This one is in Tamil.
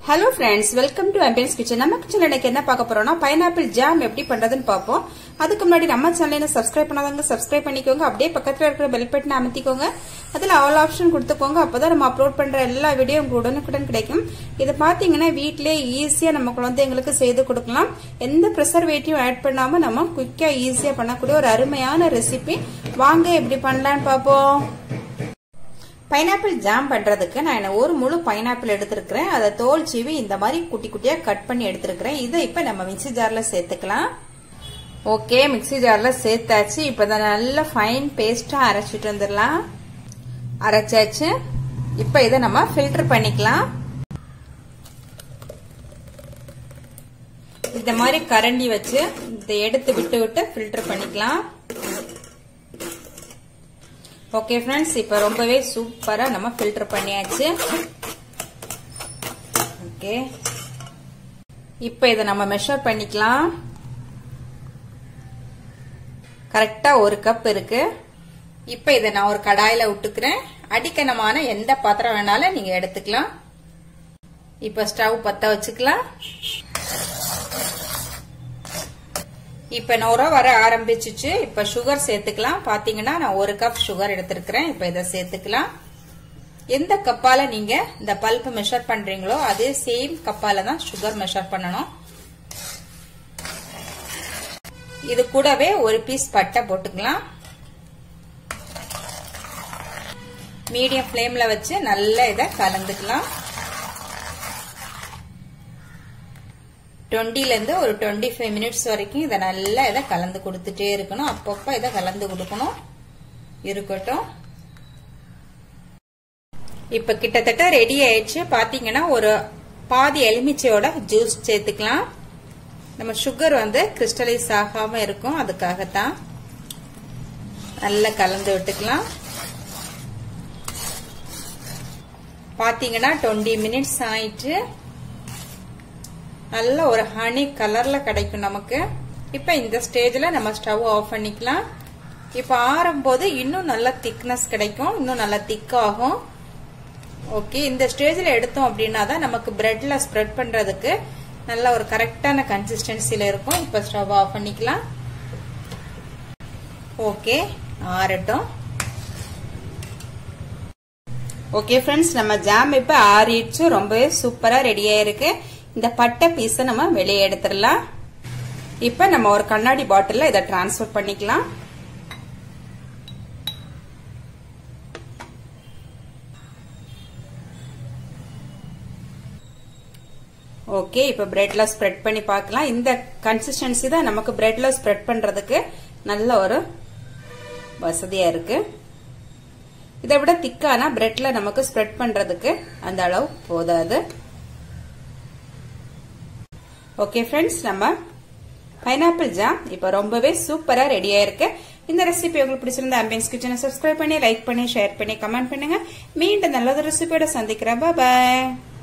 hello friends welcome to Ambience kitchen நம்ம கிச்சன்ல இன்னைக்கு என்ன பார்க்க போறோம்னா பைனாப்பிள் ஜாம் எப்படி பண்றதுன்னு பார்ப்போம் அதுக்கு முன்னாடி நம்ம சேனலை சப்ஸ்கிரைப் பண்ணாதவங்க சப்ஸ்கிரைப் பண்ணிக்கோங்க அப்படியே பக்கத்துல இருக்கிற பெல் பட்டனை அமைத்திக்கோங்க அதுல ஆல் ஆப்ஷன் கொடுத்துக்கோங்க அப்பதான் நம்ம அப்லோட் பண்ற எல்லா வீடியோ உங்களுக்கு உடனுக்குடன் கிடைக்கும் இது பாத்தீங்கன்னா வீட்லயே ஈஸியா நம்ம குழந்தைங்களுக்கு செய்து கொடுக்கலாம் எந்த ப்ரிசர்வேட்டிவ் ஆட் பண்ணாம நம்ம குயிக்கா ஈஸியா பண்ணக்கூடிய ஒரு அருமையான ரெசிபி வாங்க எப்படி பண்ணலாம்னு பார்ப்போம் பைனாப்பிள் ஜாம் பண்றதுக்கு நான் என்ன ஒரு முழு பைனாப்பிள் எடுத்திருக்கிறேன் அதை தோல் சீவி இந்த மாதிரி குட்டி குட்டியா கட் பண்ணி எடுத்திருக்கிறேன் இதை இப்ப நம்ம மிக்சி ஜார்ல சேர்த்துக்கலாம் ஓகே மிக்சி ஜார்ல சேர்த்தாச்சு இப்ப இதை நல்லா ஃபைன் பேஸ்டா அரைச்சிட்டு வந்துடலாம் அரைச்சாச்சு இப்ப இதை நம்ம ஃபில்டர் பண்ணிக்கலாம் இந்த மாதிரி கரண்டி வச்சு இதை எடுத்து விட்டு விட்டு ஃபில்டர் பண்ணிக்கலாம் ஓகே ஃப்ரெண்ட்ஸ் இப்போ ரொம்பவே சூப்பராக நம்ம ஃபில்டர் பண்ணியாச்சு ஓகே இப்போ இதை நம்ம மெஷர் பண்ணிக்கலாம் கரெக்டாக ஒரு கப் இருக்கு இப்போ இதை நான் ஒரு கடாயில் விட்டுக்கிறேன் அடிக்கணமான எந்த பாத்திரம் வேணாலும் நீங்கள் எடுத்துக்கலாம் இப்போ ஸ்டவ் பற்ற வச்சுக்கலாம் இப்ப நூறா வர ஆரம்பிச்சிச்சு இப்ப சுகர் சேர்த்துக்கலாம் பாத்தீங்கன்னா நான் ஒரு கப் சுகர் எடுத்திருக்கிறேன் இப்ப இதை சேர்த்துக்கலாம் எந்த கப்பால நீங்க இந்த பல்ப் மெஷர் பண்றீங்களோ அதே சேம் கப்பால தான் சுகர் மெஷர் பண்ணணும் இது கூடவே ஒரு பீஸ் பட்டை போட்டுக்கலாம் மீடியம் ஃப்ளேம்ல வச்சு நல்லா இதை கலந்துக்கலாம் டுவெண்ட்டிலேருந்து ஒரு டுவெண்ட்டி ஃபைவ் மினிட்ஸ் வரைக்கும் இதை நல்லா இதை கலந்து கொடுத்துட்டே இருக்கணும் அப்பப்போ இதை கலந்து கொடுக்கணும் இருக்கட்டும் இப்ப கிட்டத்தட்ட ரெடி ஆயிடுச்சு பாத்தீங்கன்னா ஒரு பாதி எலுமிச்சையோட ஜூஸ் சேர்த்துக்கலாம் நம்ம சுகர் வந்து கிறிஸ்டலைஸ் ஆகாம இருக்கும் அதுக்காகத்தான் நல்லா கலந்து விட்டுக்கலாம் பாத்தீங்கன்னா டுவெண்ட்டி மினிட்ஸ் ஆயிட்டு நல்ல ஒரு ஹனி கலர்ல கிடைக்கும் நமக்கு இப்ப இந்த ஸ்டேஜ்ல நம்ம ஸ்டவ் ஆஃப் பண்ணிக்கலாம் இப்ப ஆறும்போது இன்னும் நல்ல திக்னஸ் கிடைக்கும் இன்னும் நல்லா திக்காகும் ஓகே இந்த ஸ்டேஜ்ல எடுத்தோம் அப்படின்னா தான் நமக்கு பிரெட்ல ஸ்ப்ரெட் பண்றதுக்கு நல்ல ஒரு கரெக்டான கன்சிஸ்டன்சில இருக்கும் இப்ப ஸ்டவ் ஆஃப் பண்ணிக்கலாம் ஓகே ஆறட்டும் ஓகே ஃப்ரெண்ட்ஸ் நம்ம ஜாம் இப்ப ஆறிடுச்சு ரொம்பவே சூப்பரா ரெடியா இருக்கு இந்த பட்டை பீஸை நம்ம வெளியே எடுத்துடலாம் இப்ப நம்ம ஒரு கண்ணாடி பாட்டில் இதை டிரான்ஸ்பர் பண்ணிக்கலாம் ஓகே இப்ப பிரெட்ல ஸ்ப்ரெட் பண்ணி பார்க்கலாம் இந்த கன்சிஸ்டன்சி தான் நமக்கு பிரெட்ல ஸ்ப்ரெட் பண்றதுக்கு நல்ல ஒரு வசதியா இருக்கு இதை விட திக்கான பிரெட்ல நமக்கு ஸ்ப்ரெட் பண்றதுக்கு அந்த அளவு போதாது ஓகே ஃப்ரெண்ட்ஸ் நம்ம பைனாப்பிள் ஜாம் இப்போ ரொம்பவே சூப்பராக ரெடியாக இருக்கு இந்த ரெசிபி உங்களுக்கு பிடிச்சிருந்த அம்பியன்ஸ் கிச்சனை சப்ஸ்கிரைப் பண்ணி லைக் பண்ணி ஷேர் பண்ணி கமெண்ட் பண்ணுங்க மீண்டும் நல்லது ரெசிபியோட சந்திக்கிறேன் பாய்